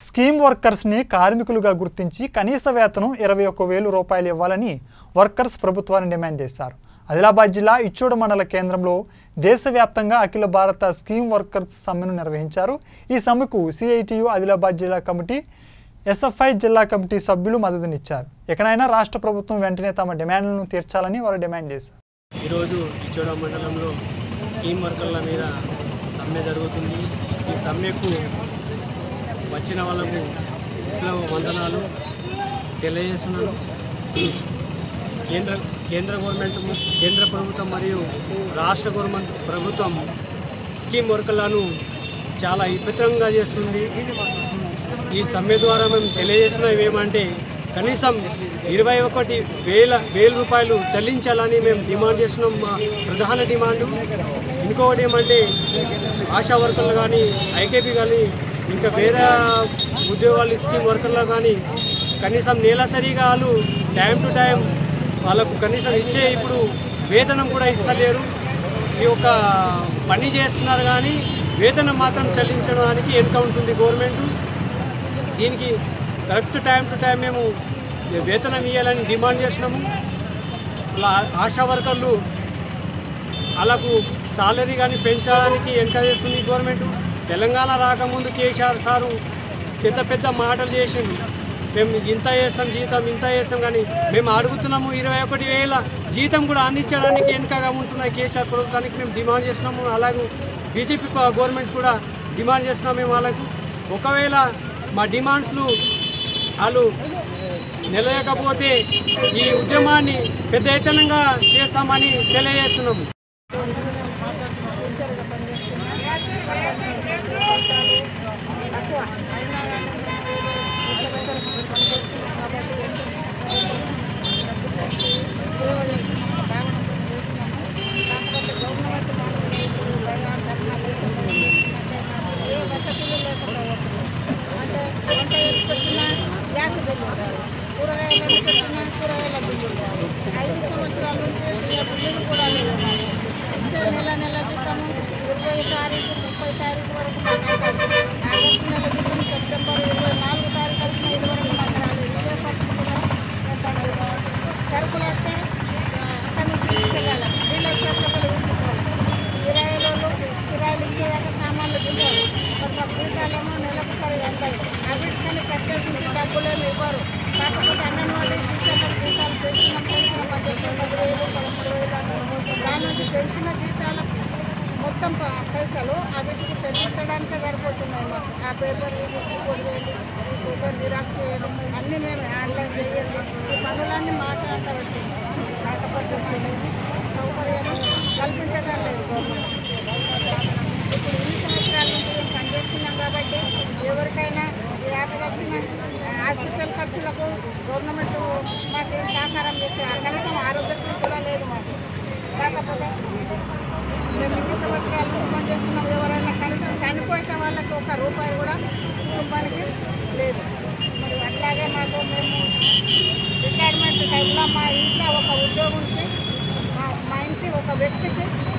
Scheme వర్కర్స్ని కార్మికులుగా గుర్తించి కనీస వేతనం ఇరవై ఒక్క వేలు రూపాయలు ఇవ్వాలని వర్కర్స్ ప్రభుత్వాన్ని డిమాండ్ చేశారు ఆదిలాబాద్ జిల్లా ఇచ్చోడ మండల కేంద్రంలో దేశవ్యాప్తంగా అఖిల భారత స్కీమ్ వర్కర్స్ సమ్మెను నిర్వహించారు ఈ సమ్మెకు సిఐటియు ఆదిలాబాద్ జిల్లా కమిటీ ఎస్ఎఫ్ఐ జిల్లా కమిటీ సభ్యులు మద్దతునిచ్చారు ఇకనైనా రాష్ట్ర ప్రభుత్వం వెంటనే తమ డిమాండ్లను తీర్చాలని వారు డిమాండ్ చేశారు ఈరోజు ఇచ్చోడ మండలంలో స్కీమ్ వర్కర్ల మీద సమ్మె జరుగుతుంది ఈ సమ్మెకు వచ్చిన వాళ్ళకు విప్లవ వందనాలు తెలియజేస్తున్నాను కేంద్ర కేంద్ర గవర్నమెంట్ కేంద్ర ప్రభుత్వం మరియు రాష్ట్ర గవర్నమెంట్ ప్రభుత్వం స్కీమ్ వర్కర్లను చాలా విపరీతంగా చేస్తుంది ఈ సమ్మె ద్వారా మేము తెలియజేస్తున్నాం ఏమంటే కనీసం ఇరవై ఒకటి వేల వేల రూపాయలు చెల్లించాలని మేము డిమాండ్ చేస్తున్నాం మా ప్రధాన డిమాండ్ ఇంకొకటి ఏమంటే ఆశా వర్కర్లు కానీ ఐకేపీ కానీ ఇంకా వేరే ఉద్యోగాలు స్కీమ్ వర్కర్లు కానీ కనీసం నెలసరిగా వాళ్ళు టైం టు టైం వాళ్ళకు కనీసం ఇచ్చే ఇప్పుడు వేతనం కూడా ఇస్తలేరు ఈ యొక్క పని చేస్తున్నారు కానీ వేతనం మాత్రం చెల్లించడానికి వెనుక ఉంటుంది గవర్నమెంట్ దీనికి కరెక్ట్ టైం టు టైం మేము వేతనం ఇవ్వాలని డిమాండ్ చేసినాము ఇలా ఆశా వర్కర్లు వాళ్ళకు సాలరీ కానీ పెంచడానికి ఎంకరేజ్ చేస్తుంది గవర్నమెంట్ తెలంగాణ రాకముందు కేసీఆర్ సారు పెద్ద పెద్ద మాటలు చేసిండు మేము ఇంత చేస్తాం జీతం ఇంత చేస్తాం కానీ మేము అడుగుతున్నాము ఇరవై ఒకటి వేల జీతం కూడా అందించడానికి వెనుకగా ఉంటున్నాయి కేసీఆర్ ప్రభుత్వానికి మేము డిమాండ్ చేస్తున్నాము అలాగే బీజేపీ గవర్నమెంట్ కూడా డిమాండ్ చేస్తున్నాం మేము వాళ్ళకు ఒకవేళ మా డిమాండ్స్లు వాళ్ళు నిలయకపోతే ఈ ఉద్యమాన్ని పెద్ద ఎత్తునంగా చేస్తామని తెలియజేస్తున్నాము ఏ వసతులు లేకుండా అంటే వంట చేసి పెట్టినా గ్యాస్ బిల్లు ఉండాలి కూరగాయలు పెట్టినా కూరగాయల బిల్లు ఉండాలి ఐదు సంవత్సరాల నుంచి ఏ బిల్లులు కూడా లేవు మాకు. వచ్చే నెల నెల జీతము ఇరవై తారీఖు ముప్పై తారీఖు వరకు మాకు వస్తుంది. ఆగస్టు నెల జీతం సెప్టెంబర్ ఇరవై నాలుగు తారీఖు వచ్చిన ఇది వరకు మాకు రాలేదు ఇదే పరిస్థితిలో మేము సరుకులు వస్తే ఆ, అక్కడి నుంచి తీసుకెళ్ళాలి డీలర్ షాప్లకు తీసుకుపోవాలి కిరాయిలలో కిరాయిలు ఇచ్చేదాకా సామాన్లు తింటారు మరి మాకు జీతాలేమో నెలకు సరిగా ఉంటాయి అవిటికని ప్రత్యేకించి డబ్బులేమి ఇవ్వరు కాకపోతే అంగన్వాడీ టీచర్లకు జీతాలు పెంచిన పెంచిన పద్దెనిమిది పది వేలు పదమూడు వేలు అని దాని నుంచి పెంచిన జీతాలకు మొత్తం ప- పైసలు అవిటికి చెల్లించడానికే సరిపోతున్నాయి మాకు ఆ పేపర్ రిపోర్ట్ చేయండి ఈ పేపర్ జిరాక్స్ చేయండి అన్నీ మేము ఆన్లైన్ చేయండి ఈ పనులన్నీ మాట్లాడబట్టి కాకపోతే మాకేమి సౌకర్యం కల్పించడం లేదు గవర్నమెంట్ ఇప్పుడు ఇన్ని సంవత్సరాల నుంచి మేము పనిచేస్తున్నాం కాబట్టి ఎవరికైనా ఈ ఆపద వచ్చిన హాస్పిటల్ ఖర్చులకు గవర్నమెంట్ మాకేం సహకారం చేస్తే కనీసం ఆరోగ్యశ్రీ కూడా లేదు మాకు కాకపోతే మేము ఇన్ని సంవత్సరాల నుంచి పనిచేస్తున్నాం ఎవరైనా కనీసం చనిపోయిన వాళ్ళకి ఒక రూపాయి కూడా కుటుంబానికి లేదు మరి అట్లాగే మాకు మేము రిటైర్మెంట్ టైంలో మా ఇంట్లో ఒక ఉద్యోగునికి మా మా ఇంటి ఒక వ్యక్తికి